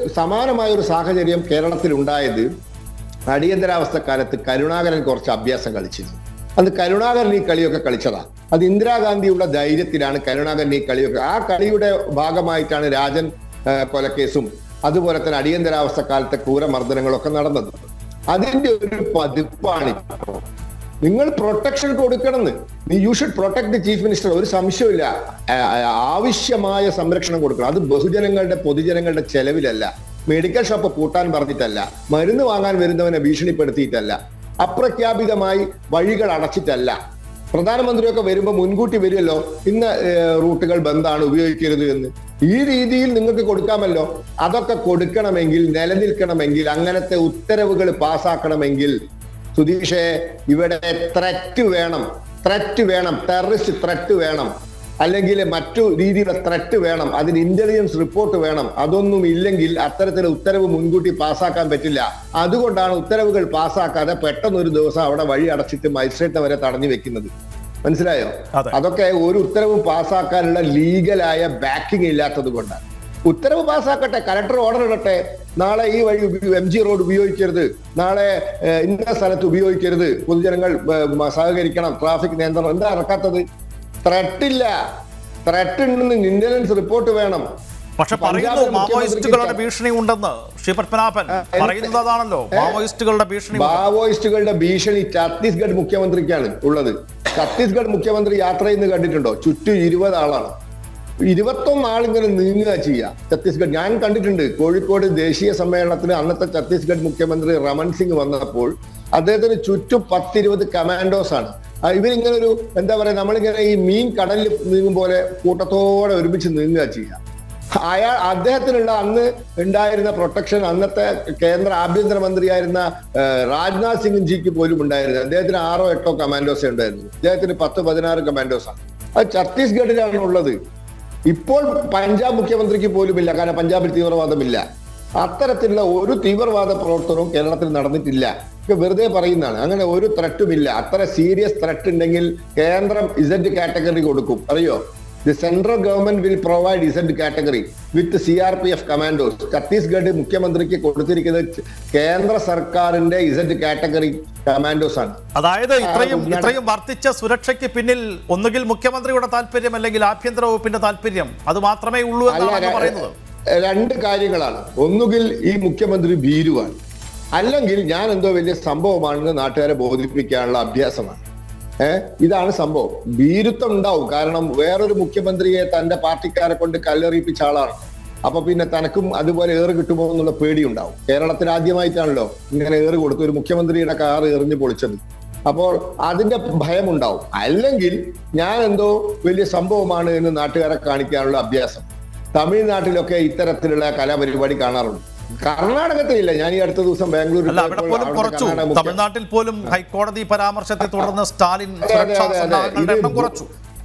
സമാനമായ ഒരു സാഹചര്യം കേരളത്തിൽ ഉണ്ടായത് അടിയന്തരാവസ്ഥ കാലത്ത് കരുണാകരൻ കുറച്ച് അഭ്യാസം കളിച്ചിരുന്നു അത് കരുണാകരൻ ഈ കളിയൊക്കെ കളിച്ചതാ അത് ഇന്ദിരാഗാന്ധിയുടെ ധൈര്യത്തിലാണ് കരുണാകരൻ ഈ കളിയൊക്കെ ആ കളിയുടെ ഭാഗമായിട്ടാണ് രാജൻ ആ, കൊലക്കേസും അതുപോലെ തന്നെ അടിയന്തരാവസ്ഥ കാലത്തെ ക്രൂരമർദ്ദനങ്ങളൊക്കെ നടന്നത് അതിന്റെ ഒരു പതിപ്പാണ് ഇപ്പോ. നിങ്ങൾ പ്രൊട്ടക്ഷൻ കൊടുക്കണമെന്ന് നീ you should protect chief minister ഒരു സംശയമില്ല ആ, ആ, ആവശ്യമായ സംരക്ഷണം കൊടുക്കണം അത് ബഹുജനങ്ങളുടെ പൊതുജനങ്ങളുടെ ചെലവിലല്ല മെഡിക്കൽ ഷോപ്പ് പൂട്ടാൻ പറഞ്ഞിട്ടല്ല മരുന്ന് വാങ്ങാൻ വരുന്നവനെ ഭീഷണിപ്പെടുത്തിയിട്ടല്ല അപ്രഖ്യാപിതമായി വഴികൾ അടച്ചിട്ടല്ല പ്രധാനമന്ത്രിയൊക്കെ വരുമ്പോൾ മുൻകൂട്ടി വരുമല്ലോ ഇന്ന ഏഹ്, റൂട്ടുകൾ ബന്ധാണ് ഉപയോഗിക്കരുത് എന്ന് ഈ രീതിയിൽ നിങ്ങൾക്ക് കൊടുക്കാമല്ലോ അതൊക്കെ കൊടുക്കണമെങ്കിൽ നിലനിൽക്കണമെങ്കിൽ അങ്ങനത്തെ ഉത്തരവുകൾ പാസ്സാക്കണമെങ്കിൽ സുധീഷേ ഇവിടെ ത്രറ്റ് വേണം ത്രറ്റ് വേണം ടെററിസ്റ്റ് ത്രറ്റ് വേണം അല്ലെങ്കിൽ മറ്റു രീതിയിലുള്ള ത്രറ്റ് വേണം അതിന് ഇന്റലിജൻസ് റിപ്പോർട്ട് വേണം അതൊന്നും ഇല്ലെങ്കിൽ അത്തരത്തിലുള്ള ഉത്തരവ് മുൻകൂട്ടി പാസ്സാക്കാൻ പറ്റില്ല അതുകൊണ്ടാണ് ഉത്തരവുകൾ പാസ്സാക്കാതെ പെട്ടെന്ന് ഒരു ദിവസം അവിടെ വഴി അടച്ചിട്ട് മജിസ്ട്രേറ്റ് വരെ തടഞ്ഞു വെക്കുന്നത് മനസ്സിലായോ അതെ. അതൊക്കെ ഒരു ഉത്തരവ് പാസ്സാക്കാനുള്ള ലീഗലായ ബാക്കിംഗ് ഇല്ലാത്തത് കൊണ്ടാണ് ഉത്തരവ് പാസ്സാക്കട്ടെ കലക്ടർ ഓർഡർ ഇടട്ടെ നാളെ ഈ വഴി എം ജി റോഡ് ഉപയോഗിക്കരുത് നാളെ ഏഹ്, ഇന്ന സ്ഥലത്ത് ഉപയോഗിക്കരുത് പൊതുജനങ്ങൾ ഏഹ്, സഹകരിക്കണം ട്രാഫിക് നിയന്ത്രണം എന്താ ഇറക്കാത്തത് ത്രട്ടില്ല ത്രട്ട് ഉണ്ടെന്ന് ഇന്റലിജൻസ് റിപ്പോർട്ട് വേണം പക്ഷെ പറയുന്നു പഞ്ചാബിലെ മാവോയിസ്റ്റുകളുടെ മുഖ്യമന്ത്രിക്ക് ഭീഷണി ഉണ്ടെന്ന് ശ്രീ പത്മനാഭൻ എന്ത്? പറയുന്നത് അതാണല്ലോ മാവോയിസ്റ്റുകളുടെ ഭീഷണി ഉണ്ട്. മാവോയിസ്റ്റുകളുടെ ഭീഷണി ഛത്തീസ്ഗഡ് മുഖ്യമന്ത്രിക്കാണ് ഉള്ളത് ഛത്തീസ്ഗഡ് മുഖ്യമന്ത്രി യാത്ര ചെയ്യുന്നത് കണ്ടിട്ടുണ്ടോ ചുറ്റും ഇരുപത് ആളാണ് ഇരുപത്തൊന്ന് ആളിങ്ങനെ നീങ്ങുക ചെയ്യുക ഛത്തീസ്ഗഡ് ഞാൻ കണ്ടിട്ടുണ്ട് കോഴിക്കോട് ദേശീയ സമ്മേളനത്തിന് അന്നത്തെ ഛത്തീസ്ഗഡ് മുഖ്യമന്ത്രി രമൺ സിംഗ് വന്നപ്പോൾ അദ്ദേഹത്തിന് ചുറ്റും പത്തിരുപത് കമാൻഡോസ് ആണ് ആ, ഇവരിങ്ങനെ ഒരു എന്താ പറയാ നമ്മളിങ്ങനെ ഈ മീൻ കടലിൽ നീങ്ങും പോലെ കൂട്ടത്തോടെ ഒരുമിച്ച് നീങ്ങുക ചെയ്യുക അയാൾ അദ്ദേഹത്തിനുള്ള അന്ന് ഉണ്ടായിരുന്ന പ്രൊട്ടക്ഷൻ അന്നത്തെ കേന്ദ്ര ആഭ്യന്തര മന്ത്രിയായിരുന്ന ഏഹ്, രാജ്നാഥ് സിംഗ് ജിക്ക് പോലും ഉണ്ടായിരുന്നു അദ്ദേഹത്തിന് ആറോ എട്ടോ കമാൻഡോസേ ഉണ്ടായിരുന്നു അദ്ദേഹത്തിന് പത്ത് പതിനാറ് കമാൻഡോസ് ആണ് അത് ഛത്തീസ്ഗഡിലാണ് ഉള്ളത് ഇപ്പോൾ പഞ്ചാബ് മുഖ്യമന്ത്രിക്ക് പോലുമില്ല കാരണം പഞ്ചാബിൽ തീവ്രവാദമില്ല അത്തരത്തിലുള്ള ഒരു തീവ്രവാദ പ്രവർത്തനവും കേരളത്തിൽ നടന്നിട്ടില്ല ഒക്കെ വെറുതെ പറയുന്നതാണ് അങ്ങനെ ഒരു ത്രട്ടുമില്ല അത്ര സീരിയസ് ത്രട്ട് ഉണ്ടെങ്കിൽ കേന്ദ്രം ഇസഡ് കാറ്റഗറി കൊടുക്കും അറിയോ the central government will provide Z category with C R P F commandos Chhattisgarh മുഖ്യമന്ത്രിക്ക് കൊടുത്തിരിക്കുന്നത് കേന്ദ്ര സർക്കാരിന്റെ ഇസഡ് കാറ്റഗറി കമാൻഡോസ് ആണ് അതായത് ഇത്രയും ആ, ഇത്രയും വർദ്ധിച്ച സുരക്ഷയ്ക്ക് പിന്നിൽ ഒന്നുകിൽ മുഖ്യമന്ത്രിയുടെ താല്പര്യം അല്ലെങ്കിൽ ആഭ്യന്തര വകുപ്പിന്റെ താല്പര്യം അത് മാത്രമേ ഉള്ളൂ അല്ല എന്നാണ് ര- പറയുന്നത് രണ്ട് കാര്യങ്ങളാണ് ഒന്നുകിൽ ഈ മുഖ്യമന്ത്രി ഭീരുവാണ് അല്ലെങ്കിൽ ഞാൻ എന്തോ വലിയ സംഭവമാണെന്ന് നാട്ടുകാരെ ബോധിപ്പിക്കാനുള്ള അഭ്യാസമാണ് ഏഹ് ഇതാണ് സംഭവം ഭീരുത്വം ഉണ്ടാവും കാരണം വേറൊരു മുഖ്യമന്ത്രിയെ തന്റെ പാർട്ടിക്കാരെ കൊണ്ട് കല്ലെറിയിപ്പിച്ച ആളാണ് അപ്പൊ പിന്നെ തനക്കും അതുപോലെ ഏറ് കിട്ടുമോ എന്നുള്ള പേടി ഉണ്ടാവും കേരളത്തിൽ ആദ്യമായിട്ടാണല്ലോ ഇങ്ങനെ ഏറ് കൊടുത്ത് ഒരു മുഖ്യമന്ത്രിയുടെ കാർ എറിഞ്ഞു പൊളിച്ചത് അപ്പോൾ അതിന്റെ ഭയമുണ്ടാവും അല്ലെങ്കിൽ ഞാൻ എന്തോ വലിയ സംഭവമാണ് എന്ന് നാട്ടുകാരെ കാണിക്കാനുള്ള അഭ്യാസം തമിഴ്നാട്ടിലൊക്കെ ഇത്തരത്തിലുള്ള കലാപരിപാടി കാണാറുണ്ട് കർണാടകത്തിലില്ല ഞാൻ ഈ അടുത്ത ദിവസം ബാംഗ്ലൂരിൽ അല്ല അവിടെ പോയപ്പോൾ പോലും അവിടുത്തെ കുറച്ചു കർണാടക മുഖ്യ- തമിഴ്നാട്ടിൽ പോലും ഹൈക്കോടതി പരാമർശത്തെ തുടർന്ന് സ്റ്റാലിൻ അതെ, അതെ, സുരക്ഷാ അതെ, അതെ. സന്നാഹങ്ങളുടെ ഇത് എണ്ണം കുറച്ചു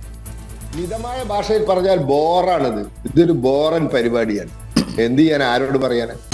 മിതമായ ഭാഷയിൽ പറഞ്ഞാൽ ബോറാണിത് ഇതൊരു ബോറൻ പരിപാടിയാണ് എന്ത് ചെയ്യാൻ ആരോട് പറയാൻ